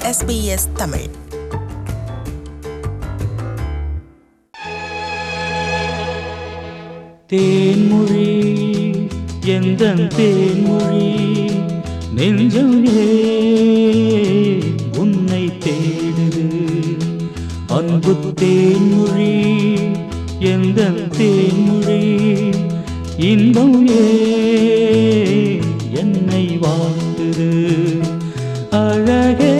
SBS Tamil Thenmozhi எந்த தேன்மொழி நெஞ்சமே உன்னை தேடுது அன்பு தேன்மொழி எந்த தேன்மொழி இன்பம் ஏன் என்னை வாழ்த்துது அழகே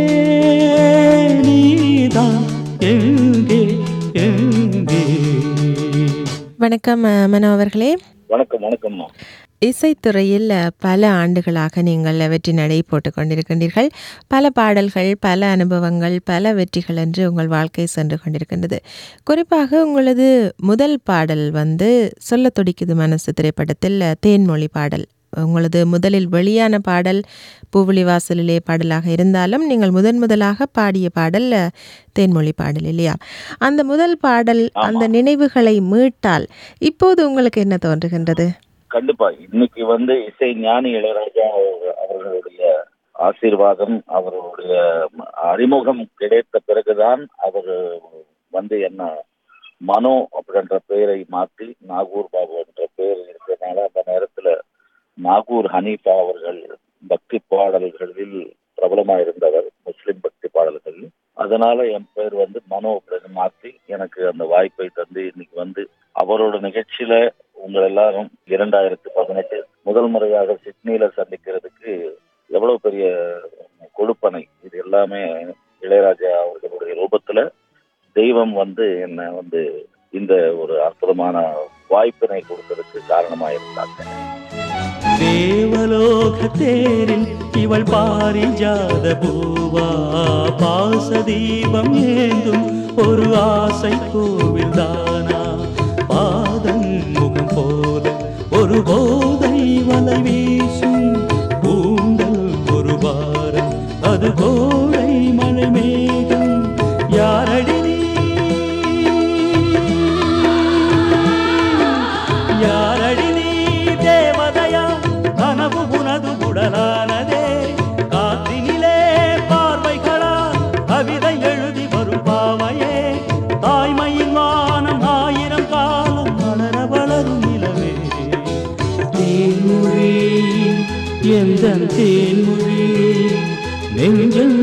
நீதான் எங்கே எங்கே வணக்கம் அஹ், மனோ அவர்களே வணக்கம் வணக்கம்மா இசைத்துறையில் அஹ், பல ஆண்டுகளாக நீங்கள் வெற்றி நடை போட்டுக் கொண்டிருக்கின்றீர்கள் பல பாடல்கள் பல அனுபவங்கள் பல வெற்றிகள் என்று உங்கள் வாழ்க்கை சென்று கொண்டிருக்கின்றது குறிப்பாக உங்களது முதல் பாடல் வந்து சொல்ல துடிக்குது மனசு திரைப்படத்தில் அஹ், தேன்மொழி பாடல் உங்களது முதலில் வெளியான பாடல் பூவிழி வாசலிலே பாடலாக இருந்தாலும் நீங்கள் முதன் முதலாக பாடிய பாடல் அஹ், தேன்மொழி பாடல் இல்லையா அந்த முதல் பாடல் அந்த நினைவுகளை மீட்டால் இப்போது உங்களுக்கு என்ன தோன்றுகின்றது கண்டிப்பா இன்னைக்கு வந்து இசை ஞானி இளையராஜா அவர்- அவர்களுடைய ஆசீர்வாதம் அவர்களுடைய அறிமுகம் கிடைத்த பிறகுதான் அவர் வந்து என்ன மனோ அப்படின்ற பெயரை மாற்றி நாகூர் பாபு என்ற பெயர் இருக்கிறதுனால அந்த நேரத்துல நாகூர் ஹனீஃபா அவர்கள் பக்தி பாடல்களில் பிரபலமா இருந்தவர் முஸ்லிம் பக்தி பாடல்கள் அதனால என் பேர் வந்து மனோ அப்படின்னு மாற்றி எனக்கு அந்த வாய்ப்பை தந்து இன்னைக்கு வந்து அவரோட நிகழ்ச்சியில உங்கள் எல்லாரும் இரண்டாயிரத்தி பதினெட்டு முதல் முறையாக சிட்னியில சந்திக்கிறதுக்கு எவ்வளவு பெரிய கொடுப்பனை இது எல்லாமே இளையராஜா அவர்களுடைய ரூபத்துல தெய்வம் வந்து என்ன வந்து இந்த ஒரு அற்புதமான வாய்ப்பினை கொடுத்ததுக்கு காரணமா இருந்தாங்க தேவலோக தேரில் இவள் பாரிஜாத பூவா பாசதீபம் ஏந்தும் ஒரு ஆசை கோவில் தானா பாதம் முகம் போல ஒரு போதை வலை வீசும் கூந்தல் ஒரு வாரம் அது கோடை மழை மேகம் யாரடி நீ யாரடி நீ தேவதையா கனவு உனது உடலானதே காற்றினிலே பார்வைகளா கவிதை எழுதி வரும் பாவையே தாய்மையின் வானம் ஆயிரம் காலம் வளர வளரும் நிலவே தேன்மொழி எந்த தேன்மொழி நெஞ்சம்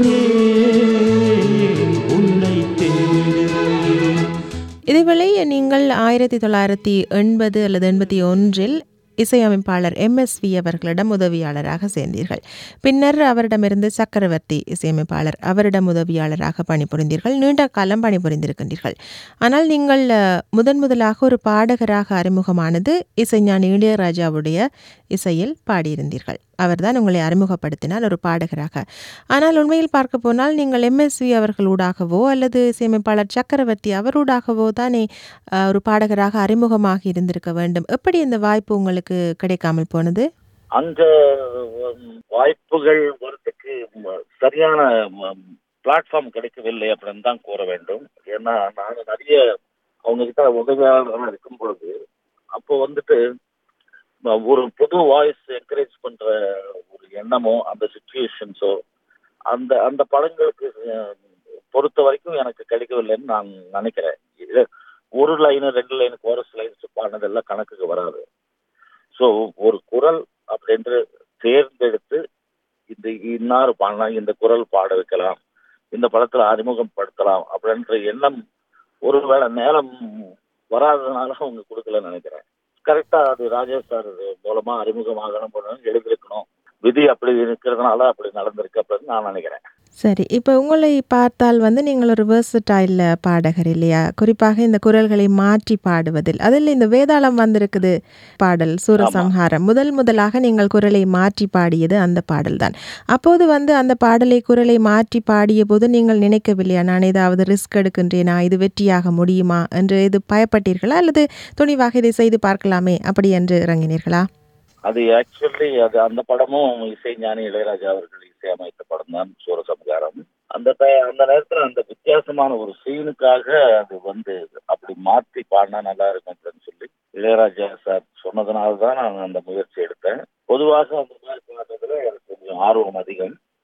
ஏன் உன்னை தேடுகிறேன் இதேவேளை நீங்கள் ஆயிரத்தி தொள்ளாயிரத்தி எண்பது அல்லது எண்பத்தி ஒன்றில் இசையமைப்பாளர் எம்எஸ்வி அவர்களிடம் உதவியாளராக சேர்ந்தீர்கள் பின்னர் அவரிடமிருந்து சக்கரவர்த்தி இசையமைப்பாளர் அவரிடம் உதவியாளராக பணிபுரிந்தீர்கள் நீண்ட காலம் பணிபுரிந்திருக்கின்றீர்கள் ஆனால் நீங்கள் அஹ், முதன் முதலாக ஒரு பாடகராக அறிமுகமானது இசைஞானி இளையராஜாவுடைய இசையில் பாடியிருந்தீர்கள் அவர்தான் உங்களை அறிமுகப்படுத்தினார் ஒரு பாடகராக ஆனால் உண்மையில் பார்க்க போனால் நீங்கள் எம்எஸ்வி அவர்களூடாகவோ அல்லது இசையமைப்பாளர் சக்கரவர்த்தி அவரூடாகவோ தானே அஹ், ஒரு பாடகராக அறிமுகமாகி இருந்திருக்க வேண்டும் எப்படி இந்த வாய்ப்பு உங்களுக்கு கிடைக்காமல் போனது அங்க உம், வாய்ப்புகள் வரதுக்கு ம- சரியான பிளாட்ஃபார்ம் கிடைக்கவில்லை அப்படின்னு தான் கூற வேண்டும் ஏன்னா நான் நிறைய அவங்க கிட்ட உதவியாளராக இருக்கும் பொழுது அப்போ வந்துட்டு ம- ஒரு புது வாய்ஸ் என்கரேஜ் பண்ற ஒரு எண்ணமோ அந்த சுச்சுவேஷன்ஸோ அந்த அந்த படங்களுக்கு அஹ், பொறுத்த வரைக்கும் எனக்கு கிடைக்கவில்லைன்னு நான் நினைக்கிறேன் இது ஒரு லைனு ரெண்டு லைனு கோரஸ் லைன்ஸ் பாடினதெல்லாம் கணக்குக்கு வராது ஸோ ஒரு குரல் அப்படின்று தேர்ந்தெடுத்து இந்த இன்னார் பாடலாம் இந்த குரல் பாட வைக்கலாம் இந்த படத்துல அறிமுகப்படுத்தலாம் அப்படின்ற எண்ணம் ஒருவேளை நேரம் வராததுனால அவங்க கொடுக்கலன்னு நினைக்கிறேன் கரெக்டா அது ராஜேஷ் சார் மூலமா அறிமுகமாகணும் பண்ணணும் எழுதியிருக்கணும் விதி அப்படி இருக்கிறதுனால அப்படி நடந்திருக்கு அப்படின்னு நான் நினைக்கிறேன் சரி இப்போ உங்களை பார்த்தால் வந்து நீங்கள் ஒரு வேர்சடைல் பாடகர் இல்லையா குறிப்பாக இந்த குரல்களை மாற்றி பாடுவதில் அதில் இந்த வேதாளம் வந்திருக்குது பாடல் சூரசம்ஹாரம் முதல் முதலாக நீங்கள் குரலை மாற்றி பாடியது அந்த பாடல்தான் அப்போது வந்து அந்த பாடலை குரலை மாற்றி பாடிய போது நீங்கள் நினைக்கவில்லையா நான் ஏதாவது ரிஸ்க் எடுக்கின்றேனா இது வெற்றியாக முடியுமா என்று இது பயப்பட்டீர்களா அல்லது துணிவாக இதை செய்து பார்க்கலாமே அப்படி என்று இறங்கினீர்களா அது ஆக்சுவலி அது அந்த படமும் இசை ஞானி இளையராஜா அவர்கள் இசையமைத்த படம் தான் சூரசம்காரம் அந்த ட- அந்த நேரத்துல அந்த வித்தியாசமான ஒரு சீனுக்காக அது வந்து அப்படி மாற்றி பாடினா நல்லா இருக்கும் அப்படின்னு சொல்லி இளையராஜா சார் சொன்னதுனால தான் நான் அந்த முயற்சி எடுத்தேன் பொதுவாக அந்த மாதிரி பாடுறதுல எனக்கு கொஞ்சம் ஆர்வம் அதிகம்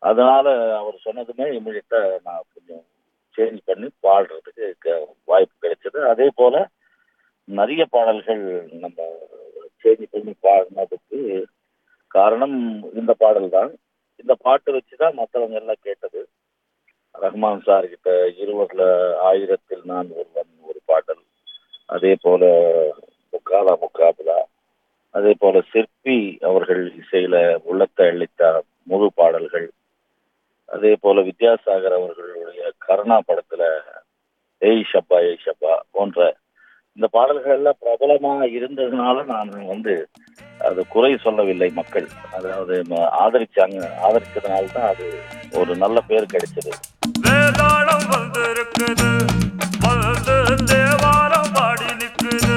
அதனால அவர் சொன்னதுமே இமீடியட்டா நான் கொஞ்சம் சேஞ்ச் பண்ணி பாடுறதுக்கு க- வாய்ப்பு கிடைச்சது அதே போல நிறைய பாடல்கள் நம்ம சேஞ்ச் பண்ணி பாடினதுக்கு காரணம் இந்த பாடல் தான் இந்த பாட்டு வச்சுதான் மற்றவங்க எல்லாம் கேட்டது ரஹ்மான் சார் கிட்ட இருவர்ல ஆயிரத்தில் நான் ஒருவன் ஒரு பாடல் அதே போல முக்காலா முக்காபுலா அதே போல சிற்பி அவர்கள் இசையில உள்ளத்தை அளித்த முழு பாடல்கள் அதே போல வித்யாசாகர் அவர்களுடைய கருணா படத்துல ஏய் ஷப்பா ஏய் ஷப்பா போன்ற இந்த பாடல்கள் எல்லாம் பிரபலமா இருந்ததுனால நான் வந்து அது குறை சொல்லவில்லை மக்கள் அதாவது ம- ஆதரிச்சாங்க ஆதரிச்சதுனால தான் அது ஒரு நல்ல பேர் கிடைச்சது வேதாளம் வந்திருக்குது வந்து தேவாரம் பாடி நிக்குது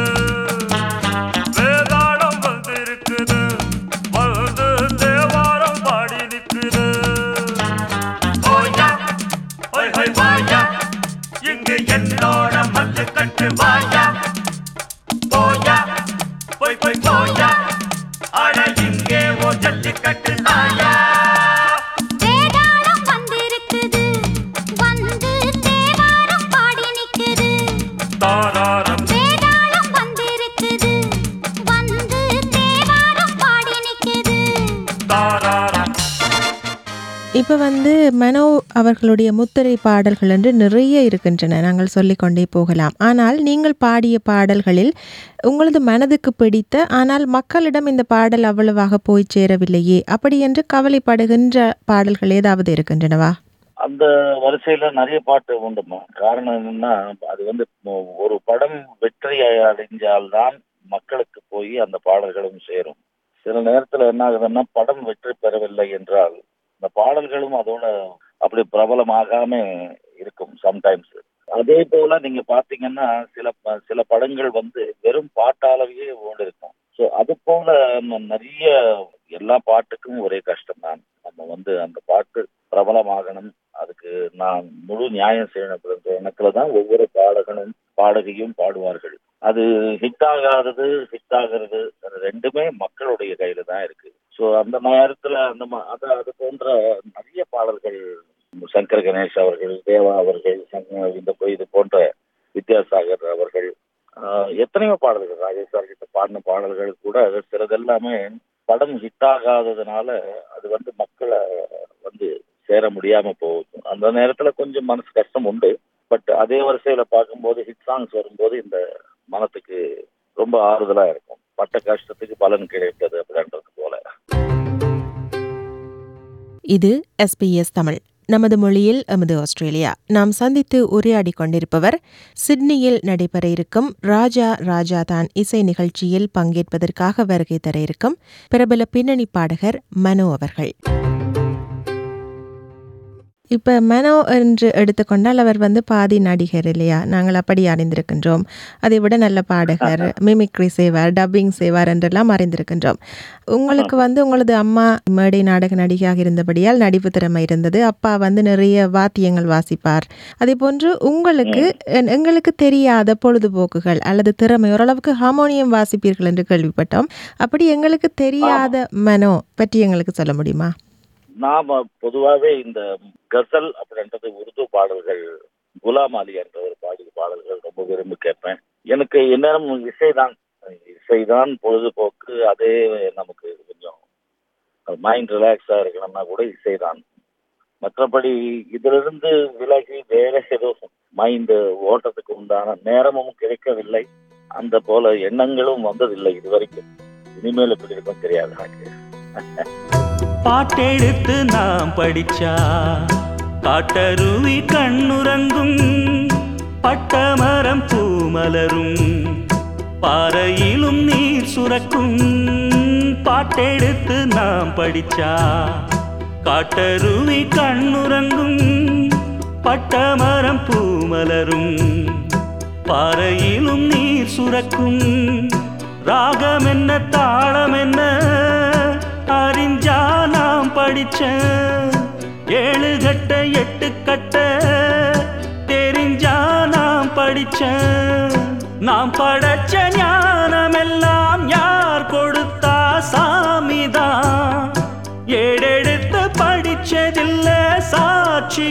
வேதாளம் வந்திருக்குது வந்து தேவாரம் பாடி நிக்குது ஓயா ஹொய் ஹொய் வாயா இங்கு என்னோட மல்லு கட்டு வாயா போயா போய் போய் போயா அட இங்கே ஓ ஜல்லிக்கட்டு தாயா வேதாளம் வந்திருக்குது வந்து தேவாரம் பாடி நிக்குது தாராரம் வேதாளம் வந்திருக்குது வந்து தேவாரம் பாடி நிக்குது தாராரம் இப்போ வந்து மனோ அவர்களுடைய முத்திரை பாடல்கள் என்று நிறைய இருக்கின்றன நாங்கள் சொல்லிக்கொண்டே போகலாம் ஆனால் நீங்கள் பாடிய பாடல்களில் உங்களது மனதுக்கு பிடித்த ஆனால் மக்களிடம் இந்த பாடல் அவ்வளவாக போய் சேரவில்லையே அப்படி என்று கவலைப்படுகின்ற பாடல்கள் ஏதாவது இருக்கின்றனவா அந்த வரிசையில நிறைய பாட்டு உண்டுமா காரணம் என்னன்னா அது வந்து மொ- ஒரு படம் வெற்றி அடைஞ்சால்தான் மக்களுக்கு போய் அந்த பாடல்களும் சேரும் சில நேரத்துல என்ன ஆகுதுன்னா படம் வெற்றி பெறவில்லை என்றால் இந்த பாடல்களும் அதோட அப்படி பிரபலமாகாம இருக்கும் சம்டைம்ஸ் அதே போல நீங்க பாத்தீங்கன்னா சில ப- சில படங்கள் வந்து வெறும் பாட்டாலவே ஓடி இருக்கும் ஸோ அது போல ந- நிறைய எல்லா பாட்டுக்கும் ஒரே கஷ்டம்தான் நம்ம வந்து அந்த பாட்டு பிரபலமாகணும் அதுக்கு நான் முழு நியாயம் செய்யணும் எண்ணத்துல தான் ஒவ்வொரு பாடகனும் பாடகியும் பாடுவார்கள் அது ஹிட் ஆகாதது ஹிட் ஆகிறது அது ரெண்டுமே மக்களுடைய கையில தான் இருக்கு ஸோ அந்த நேரத்துல அந்த ம- அது அது போன்ற நிறைய பாடல்கள் சங்கர் கணேஷ் அவர்கள் தேவா அவர்கள் சங்க- இந்த போ- இது போன்ற வித்யாசாகர் அவர்கள் ஆஹ், எத்தனையோ பாடல்கள் ராஜேஷ் சார் கிட்ட பாடின பாடல்கள் கூட சிலதெல்லாமே படம் ஹிட் ஆகாததுனால அது வந்து மக்களை வந்து சேர முடியாம போகும் அந்த நேரத்துல கொஞ்சம் மனசு கஷ்டம் உண்டு பட் அதே வரிசையில பார்க்கும்போது ஹிட் சாங்ஸ் வரும்போது இந்த மனத்துக்கு ரொம்ப ஆறுதலா இருக்கும் பட்ட கஷ்டத்துக்கு பலன் கிடைத்தது அப்படின்றது போல இது எஸ்பிஎஸ் தமிழ் நமது மொழியில் எமது ஆஸ்திரேலியா நாம் சந்தித்து உரையாடி கொண்டிருப்பவர் சிட்னியில் நடைபெற இருக்கும் ராஜா ராஜா தான் இசை நிகழ்ச்சியில் பங்கேற்பதற்காக வருகை தர இருக்கும் பிரபல பின்னணி பாடகர் மனோ அவர்கள் இப்போ மனோ என்று எடுத்துக்கொண்டால் அவர் வந்து பாதி நடிகர் இல்லையா நாங்கள் அப்படி அறிந்திருக்கின்றோம் அதை விட நல்ல பாடகர் மிமிக்ரி செய்வார் டப்பிங் செய்வார் என்றெல்லாம் அறிந்திருக்கின்றோம் உங்களுக்கு வந்து உங்களது அம்மா மேடை நாடக நடிகையாக இருந்தபடியால் நடிப்பு திறமை இருந்தது அப்பா வந்து நிறைய வாத்தியங்கள் வாசிப்பார் அதே போன்று உங்களுக்கு எ- எங்களுக்கு தெரியாத பொழுதுபோக்குகள் அல்லது திறமை ஓரளவுக்கு ஹார்மோனியம் வாசிப்பீர்கள் என்று கேள்விப்பட்டோம் அப்படி எங்களுக்கு தெரியாத மனோ பற்றி எங்களுக்கு சொல்ல முடியுமா நாம பொதுவாகவே இந்த கசல் அப்படின்றது உருது பாடல்கள் குலாம் அலி என்ற ஒரு பாடிய பாடல்கள் ரொம்ப விரும்பி கேட்பேன் எனக்கு எந்நேரம் இசைதான் இசைதான் பொழுதுபோக்கு அதே நமக்கு கொஞ்சம் மைண்ட் ரிலாக்ஸா இருக்கணும்னா கூட இசைதான் மற்றபடி இதிலிருந்து விலகி வேற ஏதோ மைண்ட் ஓட்டத்துக்கு உண்டான நேரமும் கிடைக்கவில்லை அந்த போல எண்ணங்களும் வந்ததில்லை இதுவரைக்கும் இனிமேல் எப்படி இருக்கும் தெரியாது எனக்கு பாட்டெடுத்து நாம் படிச்சா காட்டருவி கண்ணுறங்கும் பட்டமரம் பூமலரும் பாறையிலும் நீர் சுரக்கும் பாட்டெடுத்து நாம் படிச்சா காட்டருவி கண்ணுறங்கும் பட்டமரம் பூமலரும் பாறையிலும் நீர் சுரக்கும் ராகம் என்ன தாளம் என்ன அறிஞ்சா நாம் படிச்ச ஏழு கட்ட எட்டு கட்ட தெரிஞ்சா நாம் படிச்ச நாம் படைச்ச ஞானமெல்லாம் யார் கொடுத்தா சாமிதான் ஏடெடுத்து படிச்சதில்ல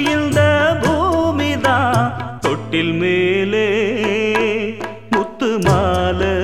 இந்த பூமிதான் தொட்டில் மேலே முத்து மாலை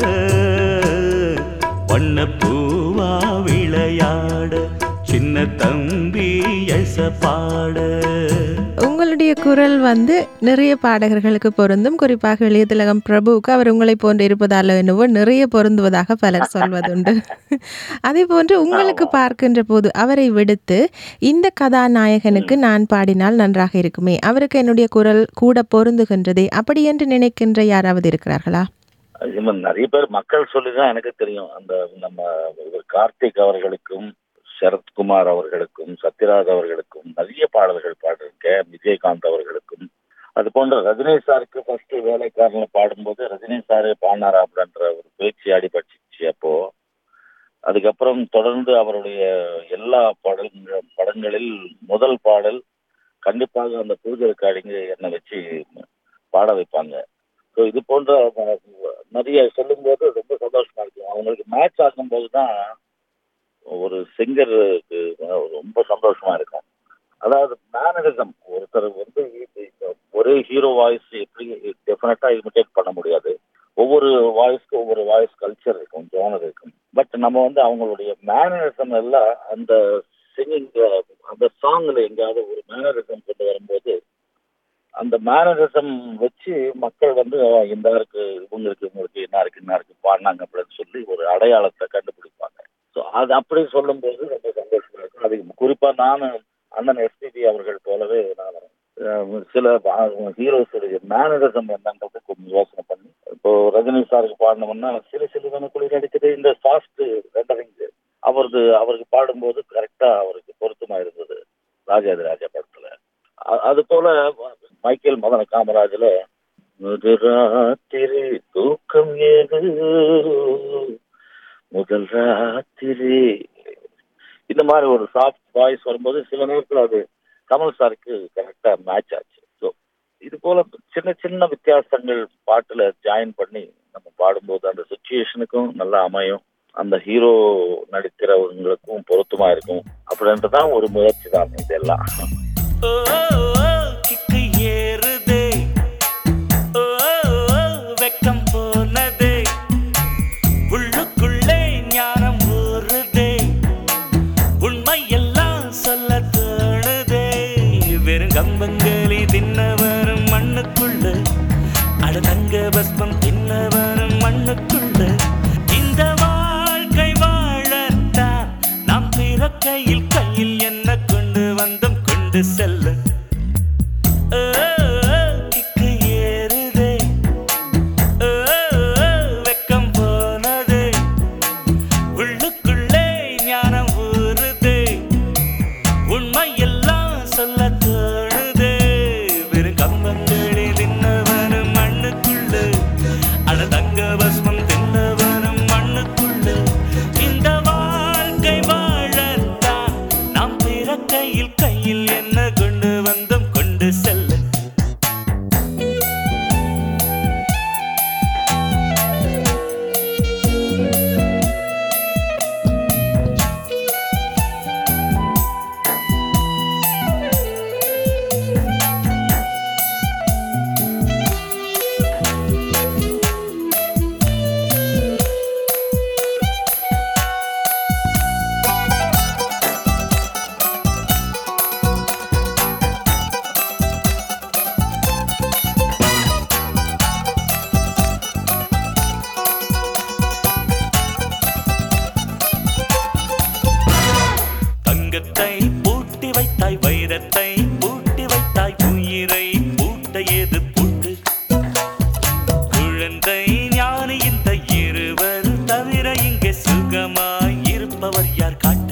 வண்ண பூவா விளையாட சின்ன தம்பி எச பாட உங்களுடைய குரல் வந்து நிறைய பாடகர்களுக்கு பொருந்தும் குறிப்பாக இளையதிலகம் பிரபுவுக்கு அவர் உங்களை போன்று இருப்பதால என்னவோ நிறைய பொருந்துவதாக பலர் சொல்வதுண்டு அதே போன்று உங்களுக்கு பார்க்கின்ற போது அவரை விடுத்து இந்த கதாநாயகனுக்கு நான் பாடினால் நன்றாக இருக்குமே அவருக்கு என்னுடைய குரல் கூட பொருந்துகின்றதே அப்படி என்று நினைக்கின்ற யாராவது இருக்கிறார்களா இவன் நிறைய பேர் மக்கள் சொல்லிதான் எனக்கு தெரியும் அந்த நம்ம இவர் கார்த்திக் அவர்களுக்கும் சரத்குமார் அவர்களுக்கும் சத்யராஜ் அவர்களுக்கும் நிறைய பாடல்கள் பாடிருக்கேன் விஜயகாந்த் அவர்களுக்கும் அது போன்ற ரஜினி சாருக்கு ஃபர்ஸ்ட் வேலைக்காரன்ல பாடும்போது ரஜினி சாரே பாடினாரா அப்படின்ற ஒரு பேச்சு அடிபட்டுச்சு அப்போ அதுக்கப்புறம் தொடர்ந்து அவருடைய எல்லா படங்கள் படங்களில் முதல் பாடல் கண்டிப்பாக அந்த பூஜை ரெக்கார்டிங் என்னை வச்சு பாட வைப்பாங்க ஸோ இது போன்ற அஹ், நிறைய சொல்லும்போது ரொம்ப சந்தோஷமா இருக்கும் அவங்களுக்கு மேட்ச் ஆகும்போது தான் ஒரு சிங்கருக்கு ரொம்ப சந்தோஷமா இருக்கும் அதாவது மேனரிசம் ஒருத்தர் வந்து இப்ப ஒரே ஹீரோ வாய்ஸ் எப்படி டெஃபினட்டா இமிடேட் பண்ண முடியாது ஒவ்வொரு வாய்ஸ்க்கு ஒவ்வொரு வாய்ஸ் கல்ச்சர் இருக்கும் ஜோனர் இருக்கும் பட் நம்ம வந்து அவங்களுடைய மேனரிசம் எல்லாம் அந்த சிங்கிங் அந்த சாங்ல எங்கேயாவது ஒரு மேனரிசம் கொண்டு வரும்போது அந்த மேனரிசம் வச்சு மக்கள் வந்து "ஆ, இந்த இருக்கு இவங்களுக்கு இவங்களுக்கு என்ன இருக்கு என்ன இருக்கு பாடினாங்க அப்படின்னு சொல்லி ஒரு அடையாளத்தை கண்டுபிடிப்பாங்க ஸோ அது அப்படி சொல்லும்போது ரொம்ப சந்தோஷமா இருக்கும் அது குறிப்பா நான் அண்ணன் எஸ்பிபி அவர்கள் போலவே நான் அஹ், சில ஹீரோஸுடைய மேனரிசம் என்னன்றது கொஞ்சம் யோசனை பண்ணி இப்போ ரஜினி சாருக்கு பாடினோம்னா சில சில குளிர் அடிச்சது இந்த ஃபாஸ்ட் ரெண்டரிங் அவரது அவருக்கு பாடும்போது கரெக்டா அவருக்கு பொருத்தமா இருந்தது ராஜாதி ராஜா படத்துல அ- அது போல மைக்கேல் மதன காமராஜ்ல முதல் ராத்திரி தூக்கம் ஏது முதல் ராத்திரி இந்த மாதிரி ஒரு சாஃப்ட் வாய்ஸ் வரும்போது சில நேரத்தில் அது கமல் சாருக்கு கரெக்டா மேட்ச் ஆச்சு ஸோ இது போல சின்ன சின்ன வித்தியாசங்கள் பாட்டுல ஜாயின் பண்ணி நம்ம பாடும்போது அந்த சுச்சுவேஷனுக்கும் நல்லா அமையும் அந்த ஹீரோ நடிக்கிறவங்களுக்கும் பொருத்தமா இருக்கும் அப்படின்றதான் ஒரு முயற்சி தான் இதெல்லாம் ஓ, ஓ, கிக்கு ஏறுதே ஓ, ஓ, வெக்கம் போனதே உள்ளுக்குள்ளே ஞானம் ஊறுதே உண்மையெல்லாம் சொல்ல தோணுதே வெறும் கம்பங்களி தின்ன வரும் மண்ணுக்குள்ள அட தங்க பஸ்மம் தின்ன வரும் மண்ணுக்குள்ள இந்த வாழ்க்கை வாழத்தான் நாம் பிறக்கையில் கையில் என்ன கொண்டு வந்தோம் கொண்டு செல்ல ஓ, ஓ, கிக்கு ஏறுதே ஓ, ஓ, வெக்கம் போனதே உள்ளுக்குள்ளே ஞானம் ஊறுதே உண்மையெல்லாம் சொல்ல தோணுதே வெறும் கம்பங்களி தின்னவனும் மண்ணுக்குள்ள அட தங்க பஸ்மம் தின்னவனும் மண்ணுக்குள்ள இந்த வாழ்க்கை வாழத்தான் நாம் பிறக்கையில் கையில் என்ன கொண்டு வந்தோம் கொண்டு செல்ல தங்கத்தை பூட்டி வைத்தாய் வைரத்தை பூட்டி வைத்தாய் உயிரை பூட்ட ஏது பூட்டு குழந்தை ஞானி இந்த இருவர் தவிர இங்கே சுகமாய் இருப்பவர் யார் காட்டு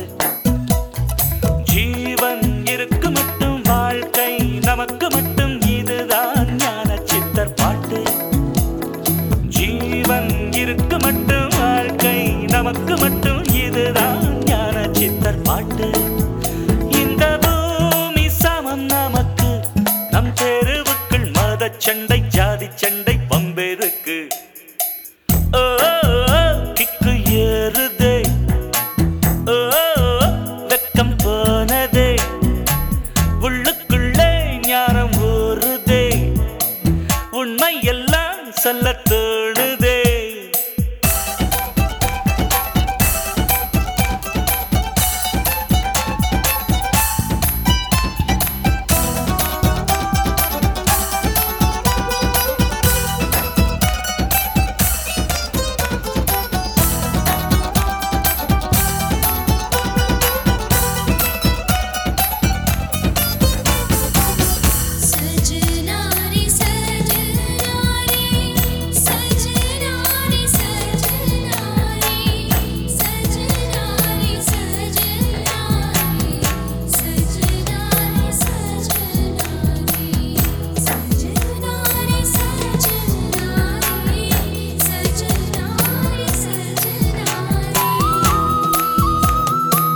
ஜீவன் இருக்கு மட்டும் வாழ்க்கை நமக்கு மட்டும் இதுதான் ஞான சித்தர் பாட்டு ஜீவன் இருக்கு மட்டும் வாழ்க்கை நமக்கு மட்டும் இதுதான் ஞான சித்தர் பாட்டு இந்த பூமி சமம் நமக்கு நம் தெருவுக்குள் மத சண்டை ஜாதி சண்டை பம்பெருக்கு ஓ, ஓ, கிக்கு ஏறுதே ஓ, வெக்கம் போனதே உள்ளுக்குள்ளே சொல்ல தோணுதே सजना रे सजना रे सजना रे सजना रे सजना रे सजना रे सजना रे सजना रे सजना रे सजना रे सजना रे सजना रे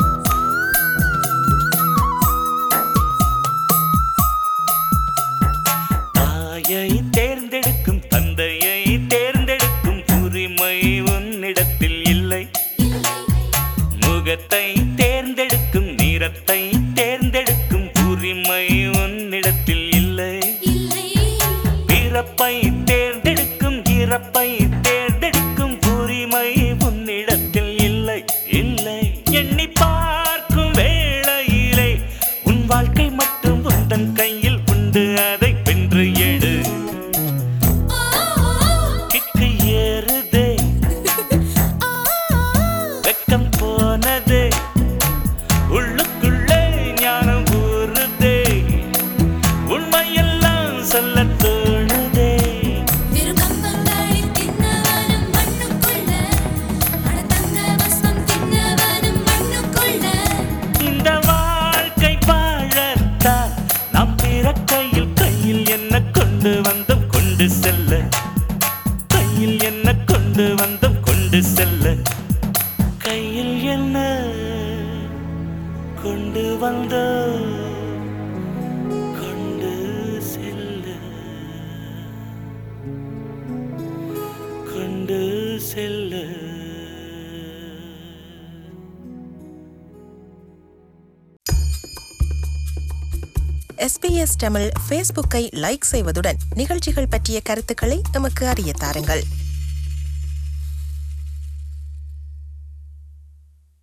தாயை தேர்ந்தெடுக்கும் தந்தையை தேர்ந்தெடுக்கும் உரிமை உன்னிடத்தில் இல்லை முகத்தை தேர்ந்தெடுக்கும் நிறத்தை தேர்ந்தெடுக்கும் உரிமை உன்னிடத்தில் இல்லை இல்லை பிறப்பை தேர்ந்தெடுக்கும் இறப்பை தேர்ந்தெடுக்கும் உரிமை உன்னிடத்தில் இல்லை இல்லை எண்ணி பார்க்கும் வேளையிலே உன் வாழ்க்கை மட்டும் உந்தன் கையில் உண்டு அதை வென்று எடு கிக்கு ஏறுதே வெக்கம் போனதே உள்ளுக்குள்ளே ஞானம் ஊறுதே உண்மையெல்லாம் சொல்ல தோணுதே விருப்பங்களை தின்னவனும் மண்ணுக்குள்ள அடத்தங்க வசம் தின்னவனும் மண்ணுக்குள்ள இந்த வாழ்க்கை வாழத்தான் நாம் பிறக்கையில் கையில் என்ன கொண்டு வந்தோம் கொண்டு செல்ல கையில் என்ன கொண்டு வந்தோம் கொண்டு செல்ல கையில் என்ன கொண்டு வந்தோம் கொண்டு செல்ல கொண்டு செல்ல எஸ்பிஎஸ் தமிழ் ஃபேஸ்புக்கை லைக் செய்வதுடன் நிகழ்ச்சிகள் பற்றிய கருத்துக்களை எமக்கு அறிய தாருங்கள்